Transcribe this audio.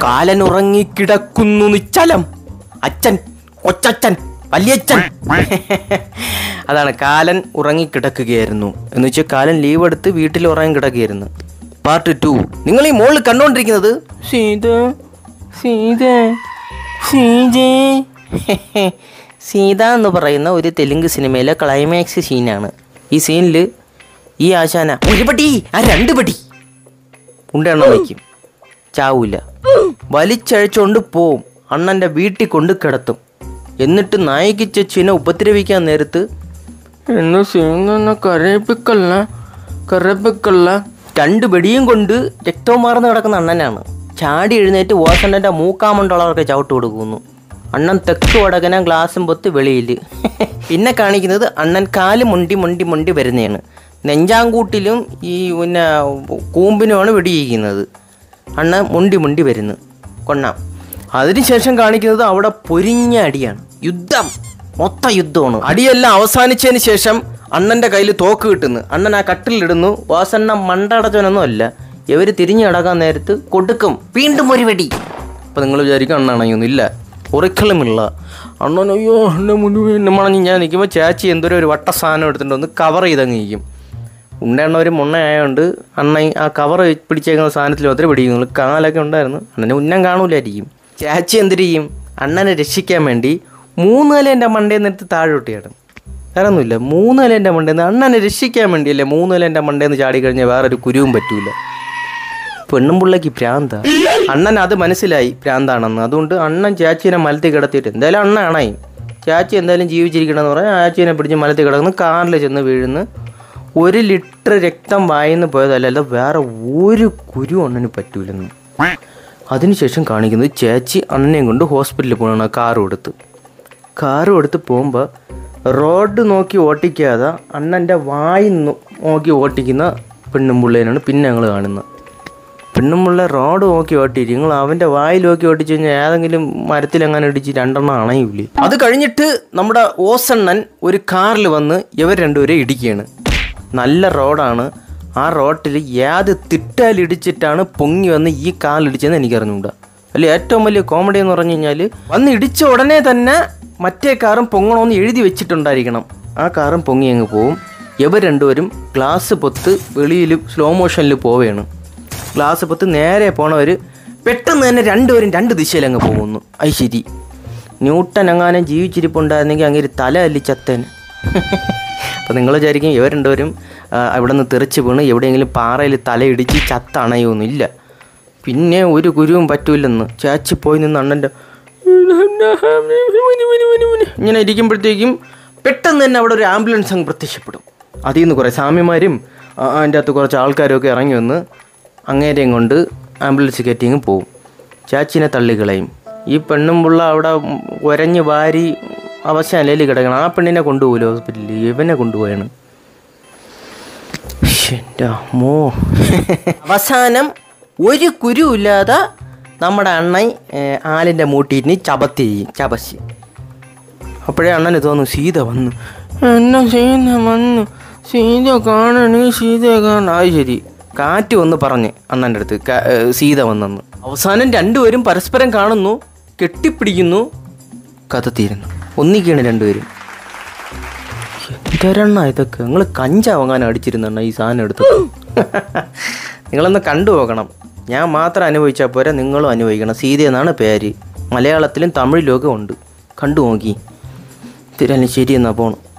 കാലൻ ഉറങ്ങിക്കിടക്കുന്നു നിശ്ചലം അച്ഛൻ കൊച്ചച്ഛൻ വലിയച്ഛൻ അതാണ് കാലൻ ഉറങ്ങിക്കിടക്കുകയായിരുന്നു എന്ന് വെച്ചാൽ കാലൻ ലീവ് എടുത്ത് വീട്ടിൽ ഉറങ്ങി കിടക്കുകയായിരുന്നു പാർട്ട് ടു നിങ്ങൾ ഈ മോളിൽ കണ്ടുകൊണ്ടിരിക്കുന്നത് സീത സീത സീജേ സീത എന്ന് പറയുന്ന ഒരു തെലുങ്ക് സിനിമയിലെ ക്ലൈമാക്സ് സീനാണ് ഈ സീനിൽ ഈ ആശാന ഒരു പടി ആ രണ്ട് പടി ഉണ്ടെണ്ണം വയ്ക്കും ചാവൂല വലിച്ചഴച്ചുകൊണ്ട് പോവും അണ്ണൻ്റെ വീട്ടിൽ കൊണ്ട് കിടത്തും എന്നിട്ട് നായിക്ക് ചേച്ചിനെ ഉപദ്രവിക്കാൻ നേരത്ത് എന്നെ ചെയ്യുന്ന കരയിപ്പിക്കല്ല കരയിപ്പിക്കല്ല രണ്ട് വെടിയും കൊണ്ട് രക്തവും മാർന്ന് കിടക്കുന്ന അണ്ണനാണ് ചാടി എഴുന്നേറ്റ് വാസണ്ണൻ്റെ മൂക്കാമണ്ടുള്ളവർക്ക് ചവിട്ട് കൊടുക്കുന്നു അണ്ണൻ തെക്ക് വടകന ഗ്ലാസും പൊത്ത് വെളിയിൽ പിന്നെ കാണിക്കുന്നത് അണ്ണൻ കാല് മുണ്ടി മുണ്ടി മുണ്ടി വരുന്നതാണ് നെഞ്ചാങ്കൂട്ടിലും ഈ പിന്നെ കൂമ്പിനുമാണ് വെടിയിക്കുന്നത് അണ്ണൻ മുണ്ടി മുണ്ടി വരുന്നു കൊണ്ണാം അതിനുശേഷം കാണിക്കുന്നത് അവിടെ പൊരിഞ്ഞ അടിയാണ് യുദ്ധം മൊത്ത യുദ്ധമാണ് അടിയെല്ലാം അവസാനിച്ചതിന് ശേഷം അണ്ണൻ്റെ കയ്യിൽ തോക്ക് കിട്ടുന്നു അണ്ണൻ ആ കട്ടിലിടുന്നു വാസണ്ണ മണ്ടടച്ചവനൊന്നും അല്ല ഇവര് തിരിഞ്ഞു കിടക്കാൻ നേരത്ത് കൊടുക്കും വീണ്ടും ഒരു വെടി അപ്പം നിങ്ങൾ വിചാരിക്കും അണ്ണണയൊന്നുമില്ല ഒറിക്കലുമില്ല അണ്ണൻ അയ്യോ എൻ്റെ മുന്നിൽ എന്നെ മണഞ്ഞ് ഞാൻ നിൽക്കുമ്പോൾ ചേച്ചി എന്തോരം ഒരു വട്ട സാധനം എടുത്തിട്ട് ഒന്ന് കവർ ചെയ്തങ്ങ് നിൽക്കും ഉണ്ടെണ്ണ ഒരു മുണ്ണയായതുകൊണ്ട് അണ്ണൻ ആ കവർ പിടിച്ചേക്കുന്ന സാധനത്തിൽ ഒത്തിരി പിടിക്കുന്നു കാലൊക്കെ ഉണ്ടായിരുന്നു അണ്ണനെ ഉന്നം കാണൂലായിരിക്കും ചേച്ചി എന്തിട്ട് ചെയ്യും അണ്ണനെ രക്ഷിക്കാൻ വേണ്ടി മൂന്ന് നില എൻ്റെ മണ്ടയിൽ നിന്ന് താഴോട്ടിയാണ് വേറെ ഒന്നുമില്ല മൂന്ന് നില എൻ്റെ മണ്ടയിൽ നിന്ന് അണ്ണനെ രക്ഷിക്കാൻ വേണ്ടിയല്ലേ മൂന്ന് നില എൻ്റെ മണ്ടയിൽ നിന്ന് ചാടി കഴിഞ്ഞാൽ വേറൊരു കുരുവും പറ്റൂല പെണ്ണും പിള്ളേക്ക് പ്രാന്ത അണ്ണൻ അത് മനസ്സിലായി പ്രാന്താണെന്ന് അതുകൊണ്ട് അണ്ണൻ ചാച്ചീനെ മലത്തിൽ കിടത്തിയിട്ട് എന്തായാലും അണ്ണ അണയും ചാച്ചി എന്തായാലും ജീവിച്ചിരിക്കണമെന്ന് പറഞ്ഞാൽ ചാച്ചീനെ പിടിച്ച് മലത്തിൽ കിടന്ന് കാറിൽ ചെന്ന് വീഴുന്ന് ഒരു ലിറ്റർ രക്തം വായിന്ന് പോയതല്ലാതെ വേറെ ഒരു കുരു അണ്ണന് പറ്റൂലെന്ന് അതിനുശേഷം കാണിക്കുന്നത് ചേച്ചി അണ്ണനെയും കൊണ്ട് ഹോസ്പിറ്റലിൽ പോകണം കാറും എടുത്ത് കാറും എടുത്ത് പോകുമ്പോൾ റോഡ് നോക്കി ഓട്ടിക്കാതെ അണ്ണൻ്റെ വായി നോ- നോക്കി ഓട്ടിക്കുന്ന പെണ്ണും പിള്ളേനാണ് പിന്നെ ഞങ്ങൾ കാണുന്നത് പെണ്ണുമുള്ള റോഡ് നോക്കി ഓട്ടിയിട്ട് നിങ്ങൾ അവൻ്റെ വായിൽ നോക്കി ഓട്ടിച്ചു കഴിഞ്ഞാൽ ഏതെങ്കിലും മരത്തിലെങ്ങനെ ഇടിച്ച് രണ്ടെണ്ണം അണയൂലേ അത് കഴിഞ്ഞിട്ട് നമ്മുടെ ഓസണ്ണൻ ഒരു കാറിൽ വന്ന് ഇവർ രണ്ടുപേരെ ഇടിക്കുകയാണ് നല്ല റോഡാണ് ആ റോട്ടിൽ ഏത് തിട്ടാലിടിച്ചിട്ടാണ് പൊങ്ങി വന്ന് ഈ കാലിടിച്ചതെന്ന് എനിക്കറിഞ്ഞൂടാ അല്ലെ ഏറ്റവും വലിയ കോമഡി എന്ന് പറഞ്ഞു കഴിഞ്ഞാൽ വന്ന് ഇടിച്ച ഉടനെ തന്നെ മറ്റേ കാറും പൊങ്ങണമെന്ന് എഴുതി വെച്ചിട്ടുണ്ടായിരിക്കണം ആ കാറും പൊങ്ങി അങ്ങ് പോവും ഇവർ രണ്ടുപേരും ഗ്ലാസ് പൊത്ത് വെളിയിൽ സ്ലോ മോഷനിൽ പോവുകയാണ് ഗ്ലാസ് പൊത്ത് നേരെ പോണവർ പെട്ടെന്ന് തന്നെ രണ്ടുപേരും രണ്ട് ദിശയിൽ അങ്ങ് പോകുന്നു അത് ശരി ന്യൂട്ടൻ എങ്ങാനും ജീവിച്ചിരിപ്പുണ്ടായിരുന്നെങ്കിൽ അങ്ങനെ തല അല്ലി ചത്തേൻ അപ്പോൾ നിങ്ങൾ വിചാരിക്കും ഇവർ രണ്ടുപേരും ആ, അവിടെ നിന്ന് തെറിച്ച് വീണ് എവിടെയെങ്കിലും പാറയിൽ തലയിടിച്ച് ചത്തണയൊന്നുമില്ല പിന്നെ ഒരു കുരുവും പറ്റൂലെന്ന് ചേച്ചി പോയി നിന്ന് അണ്ണൻ്റെ ഇങ്ങനെ ഇരിക്കുമ്പോഴത്തേക്കും പെട്ടെന്ന് തന്നെ അവിടെ ഒരു ആംബുലൻസ് അങ്ങ് പ്രത്യക്ഷപ്പെടും അതിൽ നിന്ന് കുറേ സ്വാമിമാരും ആ, അതിൻ്റെ അകത്ത് കുറച്ച് ആൾക്കാരും ഒക്കെ ഇറങ്ങി വന്ന് അങ്ങേരെയും കൊണ്ട് ആംബുലൻസ് കയറ്റി അങ്ങ് പോവും ചാച്ചിനെ തള്ളിക്കളയും ഈ പെണ്ണും പുള്ള അവിടെ ഉരഞ്ഞ് വാരി അവശാലയിൽ കിടക്കണം ആ പെണ്ണിനെ കൊണ്ടുപോകില്ല ഹോസ്പിറ്റലിൽ ഇവനെ കൊണ്ടുപോയാണ് എൻ്റെ അമ്മോ അവസാനം ഒരു കുരുവില്ലാതെ നമ്മുടെ അണ്ണൻ ഏഹ്, ആലിൻ്റെ മൂട്ടിന് ചപത്തി ചെയ്യും ചപശി അപ്പോഴേ അണ്ണന് തോന്നുന്നു സീത വന്നു എന്നാ സീത വന്നു സീത കാണണേ സീത കാണ അത് ശരി കാറ്റ് വന്ന് പറഞ്ഞ് അണ്ണൻ്റെ അടുത്ത് ക- ഏഹ്, സീത വന്നെന്ന് അവസാനം രണ്ടുപേരും പരസ്പരം കാണുന്നു കെട്ടിപ്പിടിക്കുന്നു കഥ തീരുന്നു ഒന്നിക്കാണ് രണ്ടുപേരും എന്തരെണ്ണ ഇതൊക്കെ നിങ്ങൾ കഞ്ചാവങ്ങാൻ അടിച്ചിരുന്നെണ്ണ ഈ സാധനം എടുത്ത് നിങ്ങളൊന്ന് കണ്ടു നോക്കണം ഞാൻ മാത്രം അനുഭവിച്ചാൽ പോരാ നിങ്ങളും അനുഭവിക്കണം സീത എന്നാണ് പേര് മലയാളത്തിലും തമിഴിലും ഒക്കെ ഉണ്ട് കണ്ടു നോക്കി തിരഞ്ഞ് ശരി എന്നാ പോണം